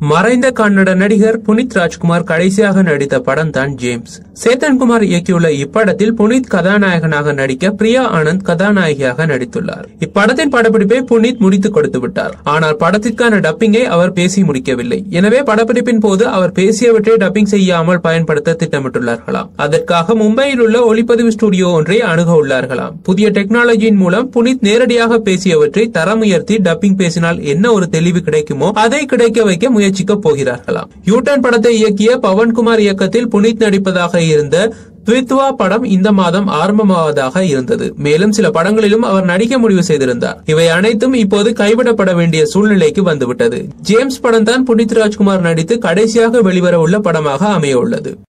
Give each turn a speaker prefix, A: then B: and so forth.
A: மறைந்த கன்னட நடிகர் புனித் ராஜ்குமார் கடைசியாக நடித்த படம் தான் ஜேம்ஸ் சேத்தன்குமார் இயக்கியுள்ள இப்படத்தில் புனித் கதாநாயகனாக நடிக்க பிரியா ஆனந்த் கதாநாயகியாக நடித்துள்ளார் இப்படத்தின் படப்பிடிப்பை புனித் முடித்து கொடுத்து விட்டார் ஆனால் படத்திற்கான டப்பிங்கை அவர் பேசி முடிக்கவில்லை எனவே படப்பிடிப்பின் போது அவர் பேசியவற்றை டப்பிங் செய்யாமல் பயன்படுத்த திட்டமிட்டுள்ளார்களாம் அதற்காக மும்பையில் உள்ள ஒளிப்பதிவு ஸ்டுடியோ ஒன்றை அணுக உள்ளார்களாம் புதிய டெக்னாலஜியின் மூலம் புனித் நேரடியாக பேசியவற்றை தரம் உயர்த்தி டப்பிங் பேசினால் என்ன ஒரு தெளிவு கிடைக்குமோ அதை கிடைக்க வைக்க முயற்சிக்க போகிறார்களாம் யூட்டன் படத்தை இயக்கிய பவன்குமார் இயக்கத்தில் புனித் நடிப்பதாக இருந்த த்வித்வா படம் இந்த மாதம் ஆரம்பமாவதாக இருந்தது மேலும் சில படங்களிலும் அவர் நடிக்க முடிவு செய்திருந்தார் இவை அனைத்தும் இப்போது கைவிடப்பட வேண்டிய சூழ்நிலைக்கு வந்துவிட்டது ஜேம்ஸ் படம் தான் புனித் ராஜ்குமார் நடித்து கடைசியாக வெளிவர உள்ள படமாக அமைய உள்ளது